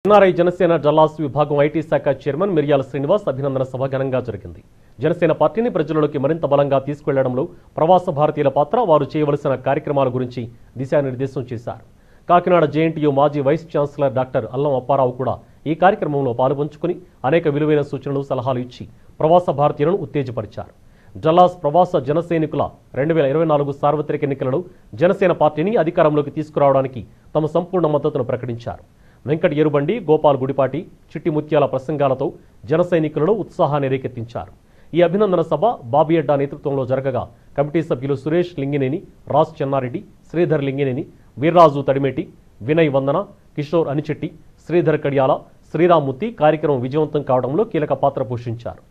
NRI Janasena జల్లాస్ విభాగం IT శాఖ chairman మిర్యాల శ్రీనివాస్ అభినందన సభ ఘనంగా జరిగింది జనసేన పార్టీని ప్రజలలోకి మరింత బలంగా తీసుకెళ్లడంలో ప్రవాస భారతీయుల పాత్ర వారు చేయవలసిన కార్యక్రమాల గురించి దిశానిర్దేశం చేశారు కాకినాడ జేఎన్టీయూ మాజీ vice chancellor doctor Allam Apparao కూడా ఈ కార్యక్రమంలో పాల్పంచుకుని అనేక విలువైన సూచనలు సలహాలు ఇచ్చి ప్రవాస భారతీయులను ఉత్తేజపరిచారు జల్లాస్ ప్రవాస జనసైనికుల రెండు వేల ఇరవై నాలుగు సార్వత్రిక ఎన్నికలలో జనసేన పార్టీని అధికారంలోకి తీసుకురావడానికి తమ సంపూర్ణ మద్దతును ప్రకటించారు వెంకట ఎరుబండి గోపాల్ గుడిపాటి చిట్టి ముత్యాల ప్రసంగాలతో జన సైనికులలో ఉత్సాహాన్ని రేకెత్తించారు ఈ అభినందన సభ బాబియడ్డా నేతృత్వంలో జరగగా కమిటీ సభ్యులు సురేష్ లింగినేని రాజ్ చెన్నారెడ్డి శ్రీధర్ లింగినేని వీర్రాజు తడిమేటి వినయ్ వందన కిషోర్ అనిచెట్టి శ్రీధర్ కడియాల శ్రీరామ్మూర్తి కార్యక్రమం విజయవంతం కావడంలో కీలక పాత్ర పోషించారు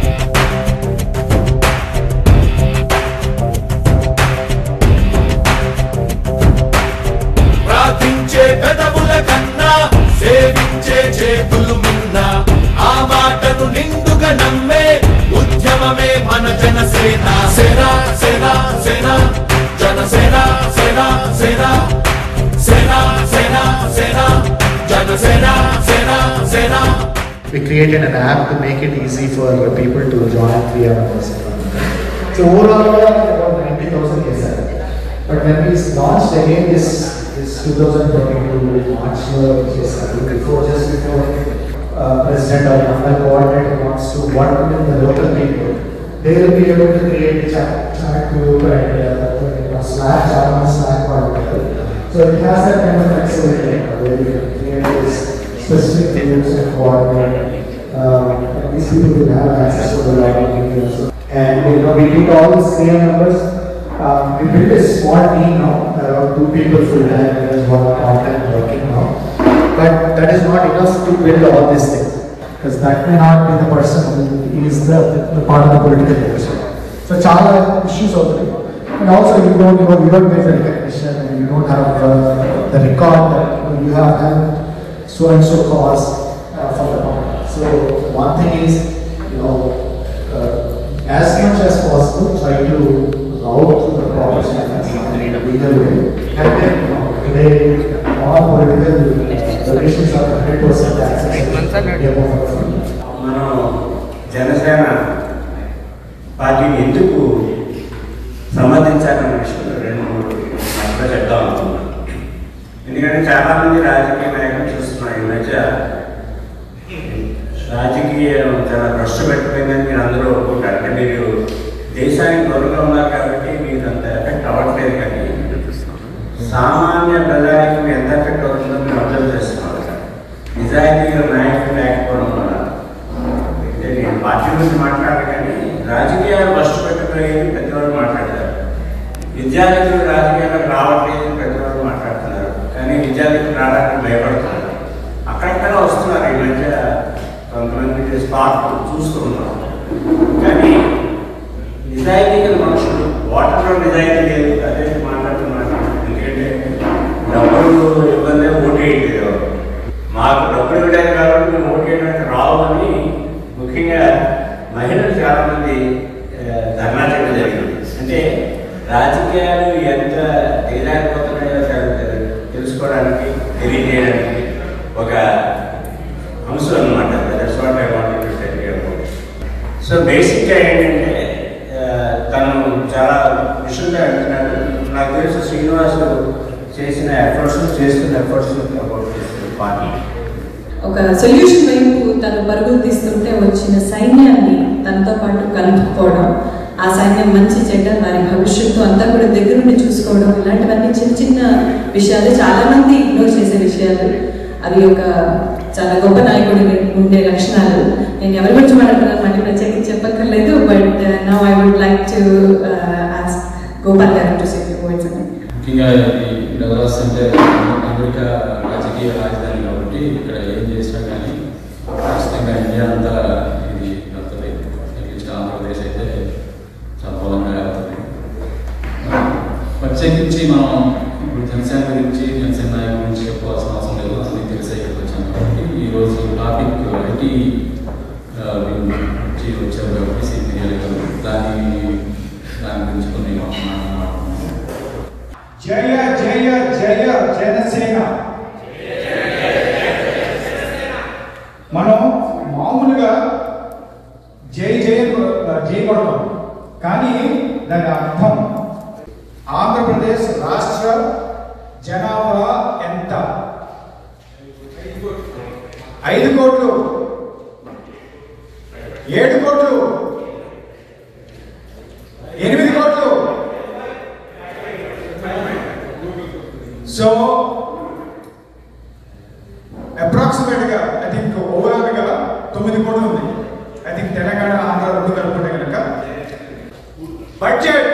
ప్రార్థించే పెదవుల కన్నా సేవించే చేతులు మిన్న ఆ మాటను నిండుగా నమ్మే ఉద్యమమే మన జనసేన సేన సేన సేన జనసేన సేన సేన సేన సేన సేన జనసేన సేన సేన we created an app to make it easy for people to join three hours. So overall, we are about 90,000 cases. But when we launched again this, this 2022 March uh, case, I think before, just before uh, President or National Coordinator wants to work with the local people, they will be able to create a chat, chat group and uh, you know, Slack, channel, Slack, whatever. So it has that kind of flexibility uh, where you can create this specific groups and coordinate. Um, and these people will have access to the login details. And you know, we took all the scale numbers. Um, we built a small team now, around two people full time, and there's one part time working now. But that is not enough to build all these things. Because that may not be the person who is the, the part of the political leadership. So chala issues over there. And also you don't, you know, you don't get the recognition and you don't have uh, the record that you, know, you have done so and so cause uh, for the public. So one thing is, you know, uh, as much as possible, try to route the proper channels in a legal way. And then, you know, today, all political relations are 100% accessible. మనం జనసేన పార్టీని ఎందుకు సమర్థించాలన్న విషయంలో రెండు మూడు మాటలు చెప్దాం అనుకున్నాను ఎందుకంటే చాలా మంది రాజకీయ నాయకులు చూస్తున్నాం ఈ మధ్య రాజకీయం చాలా భ్రష్టు పెట్టిపోయిందని మీరు అందరూ ఒప్పుకుంటారు అంటే మీరు దేశానికి దూరంగా ఉన్నారు కాబట్టి మీరు అంత ఎఫెక్ట్ అవ్వట్లేదు కానీ సామాన్య ప్రజానికి ఎంత ఎఫెక్ట్ అవుతుందో మీరు అబ్జర్వ్ చేస్తున్నారు నిజాయితీగా నాయకులు లేకపోవడం వల్ల అంటే నేను పార్టీ గురించి మాట్లాడను కానీ రాజకీయాలు ఫస్ట్ పెట్టిపోయేది ప్రతి వాళ్ళు మాట్లాడతారు విద్యార్థులు రాజకీయాలకు రావట్లేదు అని ప్రతి వాళ్ళు మాట్లాడుతున్నారు కానీ విద్యార్థులు రావడానికి భయపడుతున్నారు అక్కడక్కడ వస్తున్నారు ఈ మధ్య కొంతమంది స్పాట్ చూస్తున్నాం కానీ నిజాయితీ గల మనుషులు ఓటర్లో నిజాయితీ లేదు అదే మాట్లాడుతున్నారు ఎందుకంటే డబ్బులు ఇబ్బంది ఓటు వేయట్లేదు మాకు డబ్బులు ఇవ్వడానికి కాబట్టి మేము ఓటు వేయడానికి రావు అని ముఖ్యంగా మహిళలు చాలా మంది ఆ, ధర్నా చేయడం జరిగింది అంటే రాజకీయాలు ఎంత దిగజారిపోతున్నాయో తెలు- తెలుసుకోవడానికి తెలియజేయడానికి ఒక అంశం అనమాట that's what I wanted to tell you so బేసిక్గా ఏంటంటే ఆ, తను చాలా విషయంగా అంటున్నాడు నాకు తెలిసి శ్రీనివాస్ చేసిన ఎఫర్ట్స్ చేస్తున్న ఎఫర్ట్స్ అబౌట్ పార్టీ ఒక సొల్యూషన్ వైపు తను పరుగులు తీస్తుంటే వచ్చిన సైన్యాన్ని తనతో పాటు కలుపుకోవడం ఆ సైన్యం మంచి చెడ్డ వారి భవిష్యత్తు అంతా కూడా దగ్గరుండి చూసుకోవడం ఇలాంటివన్నీ చిన్న చిన్న విషయాలు చాలా మంది ఇగ్నోర్ చేసే విషయాలు అవి ఒక చాలా గొప్ప నాయకుడి ఉండే లక్షణాలు నేను ఎవరి గురించి మాట్లాడుతున్నాను మళ్ళీ ప్రత్యేకించి చెప్పక్కర్లేదు but now I would like to ask Gopal garu to say words అని ముఖ్యంగా ఇది డల్లాస్ అంటే అమెరికా రాజకీయ రాజధాని కాబట్టి ఇక్కడ ఏం చేసినా కానీ ఖచ్చితంగా ఇండియా అంతా ఇది వెళ్తుంది అట్లీస్ట్ ఆంధ్రప్రదేశ్ అయితే చాలా బలంగా వెళ్తుంది ప్రత్యేకించి మనం ఇప్పుడు జనసేన గురించి జనసేన నాయకుల గురించి చెప్పాల్సిన అవసరం లేదు అందరికీ తెలిసే ఇక్కడికి వచ్చాం కాబట్టి ఈరోజు టాపిక్ ఐటీ గురించి వచ్చారు కాబట్టి సీనియర్ గారు దాని దాని గురించి కొన్ని మాట్లాడుతున్నాం జయ జయ జయ జనసేన మనం మామూలుగా జై జై జై కొడతాం కానీ దాని అర్థం ఆంధ్రప్రదేశ్ రాష్ట్ర జనాభా ఎంత ఐదు కోట్లు ఏడు కోట్లు ఎనిమిది కోట్లు సో అప్రాక్సిమేట్ గా ఐ థింక్ ఓవరాల్ గా తొమ్మిది కోట్లు ఉంది ఐ థింక్ తెలంగాణ ఆంధ్ర రెండు కలుపుకుంటే కనుక బడ్జెట్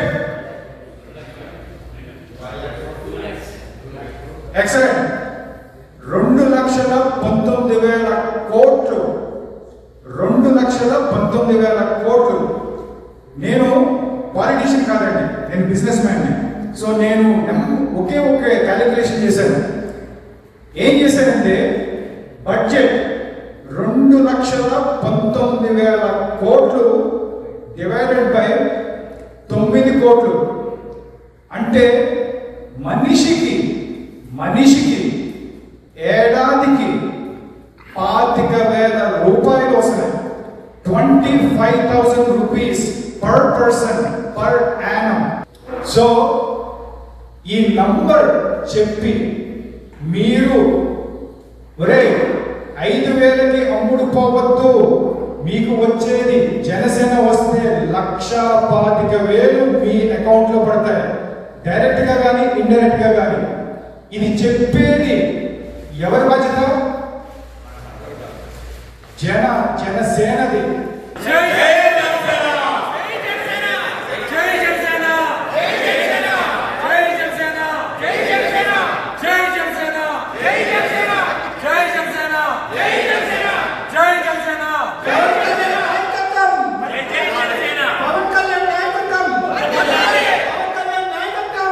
ఎక్సలెంట్ రెండు లక్షల పంతొమ్మిది వేల కోట్లు రెండు లక్షల పంతొమ్మిది వేల కోట్లు నేను పాలిటీషియన్ కాదండి నేను బిజినెస్ మ్యాన్ని సో నేను ఒకే ఒకే క్యాలిక్యులేషన్ చేశాను ఏం చేశానంటే బడ్జెట్ రెండు లక్షల పంతొమ్మిది వేల కోట్లు డివైడెడ్ బై తొమ్మిది కోట్లు అంటే మనిషికి మనిషికి ఏడాదికి పాతిక వేల రూపాయలు వస్తున్నాయి twenty five thousand rupees per person per annum so ఈ నంబర్ చెప్పి మీరు ఒరే ఐదు వేలకి అమ్ముడు పోవద్దు మీకు వచ్చేది జనసేన వస్తే లక్ష పాతిక వేలు మీ అకౌంట్ లో పడతాయి డైరెక్ట్ గా కానీ ఇండైరెక్ట్ గా కానీ ఇది చెప్పేది ఎవరి బాధ్యత జన జనసేనది పవన్ కళ్యాణ్ నాయకత్వం పవన్ కళ్యాణ్ నాయకత్వం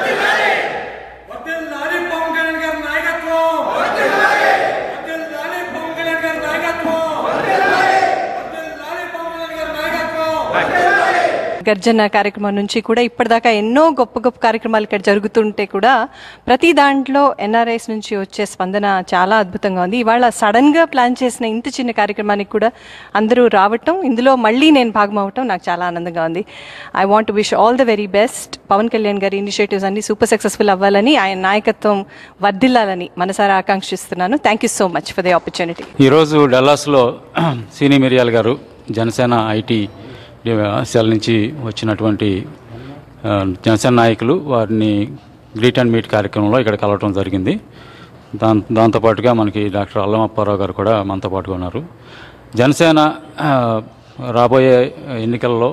గర్జన కార్యక్రమం నుంచి కూడా ఇప్పటిదాకా ఎన్నో గొప్ప గొప్ప కార్యక్రమాలు ఇక్కడ జరుగుతుంటే కూడా ప్రతి దాంట్లో ఎన్ఆర్ఐస్ నుంచి వచ్చే స్పందన చాలా అద్భుతంగా ఉంది ఇవాళ సడన్ గా ప్లాన్ చేసిన ఇంత చిన్న కార్యక్రమానికి కూడా అందరూ రావటం ఇందులో మళ్ళీ నేను భాగం అవటం నాకు చాలా ఆనందంగా ఉంది I want wish all the very best Pawan Kalyan గారి ఇనిషియేటివ్స్ అన్ని సూపర్ సక్సెస్ఫుల్ అవ్వాలని ఆయన నాయకత్వం వర్ధిల్లాలని మనసారా ఆకాంక్షిస్తున్నాను thank you so much for the opportunity ఈరోజు డల్లాస్లో సీని మిరియాల్ గారు జనసేన ఐటీ సెల్ నుంచి వచ్చినటువంటి ఆ, జనసేన నాయకులు వారిని గ్రీట్ అండ్ మీట్ కార్యక్రమంలో ఇక్కడ కలవటం జరిగింది దాని దాంతోపాటుగా మనకి డాక్టర్ అల్లం అప్పారావు గారు కూడా మనతో పాటుగా ఉన్నారు జనసేన ఆ, రాబోయే ఎన్నికల్లో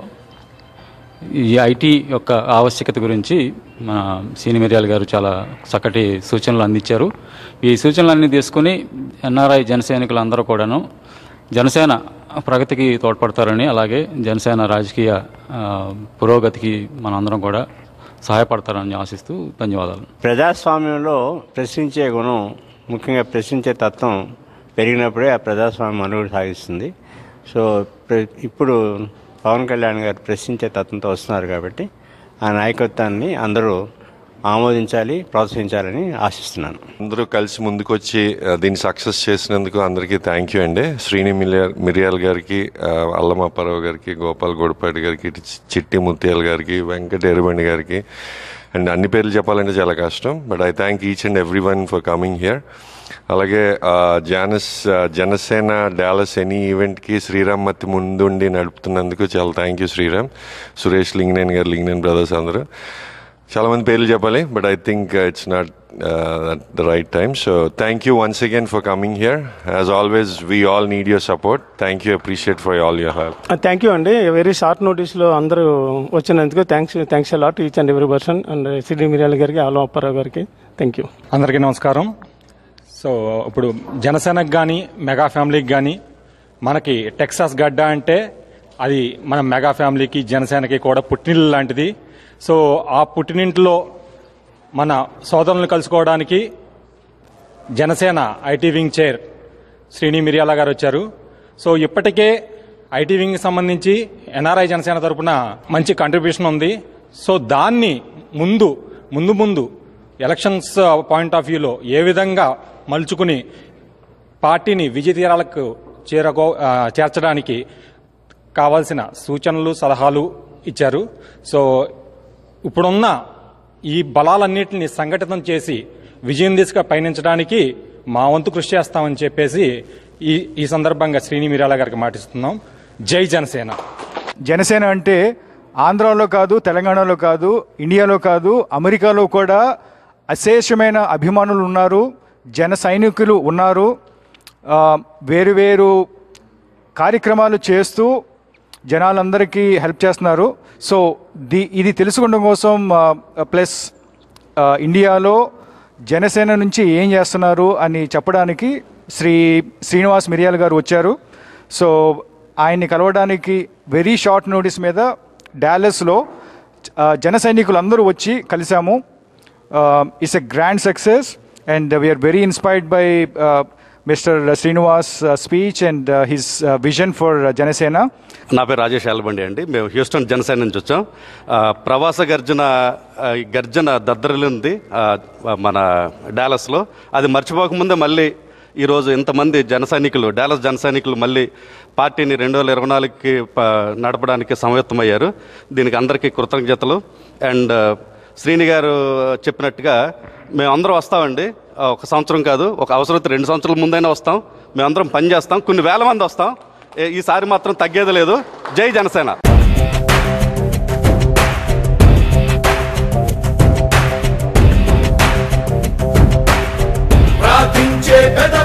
ఈ ఐటీ యొక్క ఆవశ్యకత గురించి మన సీని మిర్యాల గారు చాలా చక్కటి సూచనలు అందించారు ఈ సూచనలన్నీ తీసుకుని ఎన్ఆర్ఐ జనసైనికులందరూ కూడాను జనసేన ప్రగతికి తోడ్పడతారని అలాగే జనసేన రాజకీయ ఆ, పురోగతికి మనందరం కూడా సహాయపడతారని ఆశిస్తూ ధన్యవాదాలు ప్రజాస్వామ్యంలో ప్రశ్నించే గుణం ముఖ్యంగా ప్రశ్నించే తత్వం పెరిగినప్పుడే ఆ ప్రజాస్వామ్యం మనుగడ సాగిస్తుంది సో ప్ర- ఇప్పుడు పవన్ కళ్యాణ్ గారు ప్రశ్నించే తత్వంతో వస్తున్నారు కాబట్టి ఆ నాయకత్వాన్ని అందరూ ఆమోదించాలి ప్రోత్సహించాలని ఆశిస్తున్నాను అందరూ కలిసి ముందుకొచ్చి ఆ, దీన్ని సక్సెస్ చేసినందుకు అందరికీ థ్యాంక్ యూ అండి శ్రీని మిలియా మిరియాల్ గారికి ఆ, అల్లమప్పారావు గారికి గోపాల్ గొడపాటి గారికి చి- చిట్టి ముత్యాల గారికి వెంకట ఎరుబండి గారికి అండ్ అన్ని పేర్లు చెప్పాలంటే చాలా కష్టం but I thank each and every one for coming here అలాగే ఆ, జానస్ ఆ, జనసేన డాలస్ ఎనీ ఈవెంట్కి శ్రీరామ్ మత్తి ముందుండి నడుపుతున్నందుకు చాలా thank you Sriram Suresh Linganeni garu Linganeni brothers అందరూ చాలా మంది పేర్లు చెప్పాలి but I think it's not the right time so thank you once again for coming here as always we all need your support thank you appreciate for all your help thank you అండి very short నోటీస్లో అందరూ వచ్చినందుకు thanks thanks lot each and every person and సిడి మిర్యాల గారికి also Apparao గారికి thank you అందరికీ నమస్కారం so ఇప్పుడు జనసేనకు కానీ మెగా ఫ్యామిలీకి కానీ మనకి టెక్సాస్ గడ్డ అంటే అది మన మెగా ఫ్యామిలీకి జనసేనకి కూడా పుట్టినిల్లు లాంటిది సో ఆ పుట్టినింట్లో మన సోదరులను కలుసుకోవడానికి Janasena IT wing chair Srini Miryala garu వచ్చారు సో ఇప్పటికే ఐటీ వింగ్కి సంబంధించి ఎన్ఆర్ఐ జనసేన తరపున మంచి కంట్రిబ్యూషన్ ఉంది సో దాన్ని ముందు ముందు ముందు ఎలక్షన్స్ పాయింట్ ఆఫ్ వ్యూలో ఏ విధంగా మలుచుకుని పార్టీని విజయ తీరాలకు చేరగో ఆ, చేర్చడానికి కావాల్సిన సూచనలు సలహాలు ఇచ్చారు సో ఇప్పుడున్న ఈ బలాలన్నింటినీ సంఘటితం చేసి విజయం దిశగా పయనించడానికి మా వంతు కృషి చేస్తామని చెప్పేసి ఈ ఈ సందర్భంగా శ్రీని మిరాల గారికి మాటిస్తున్నాం జై జనసేన జనసేన అంటే ఆంధ్రాలో కాదు తెలంగాణలో కాదు ఇండియాలో కాదు అమెరికాలో కూడా అశేషమైన అభిమానులు ఉన్నారు జన సైనికులు ఉన్నారు ఆ, వేరు వేరు కార్యక్రమాలు చేస్తూ జనాలందరికీ హెల్ప్ చేస్తున్నారు సో ది ఇది తెలుసుకోవడం కోసం ప్లస్ ఇండియాలో జనసేన నుంచి ఏం చేస్తున్నారు అని చెప్పడానికి శ్రీ శ్రీనివాస్ మిరియాల్ గారు వచ్చారు సో ఆయన్ని కలవడానికి వెరీ షార్ట్ నోటీస్ మీద డాలస్లో జన సైనికులు అందరూ వచ్చి కలిసాము it's a grand success and we are very inspired by mister Srinivas speech and his vision for Janasena నా పేరు రాజేష్ ఆల్బండి అండి మేము హ్యూస్టన్ జనసేన నుంచి వచ్చాం ఆ, ప్రవాస గర్జన ఆ, ఈ గర్జన దద్దరిల్లింది ఆ, మన డాలస్లో అది మర్చిపోకముందే మళ్ళీ ఈరోజు ఇంతమంది జన సైనికులు డాలస్ జన సైనికులు మళ్ళీ పార్టీని రెండు వేల ఇరవై నాలుగుకి ప- నడపడానికి సమయుత్తమయ్యారు దీనికి అందరికీ కృతజ్ఞతలు అండ్ శ్రీని గారు చెప్పినట్టుగా మేము అందరం వస్తామండి ఆ, ఒక సంవత్సరం కాదు ఒక అవసరమైతే రెండు సంవత్సరాల ముందైనా వస్తాం మేమందరం పని చేస్తాం కొన్ని వేల మంది వస్తాం ఏ- ఈసారి మాత్రం తగ్గేది లేదు జై జనసేన ప్రార్థించే పెదవుల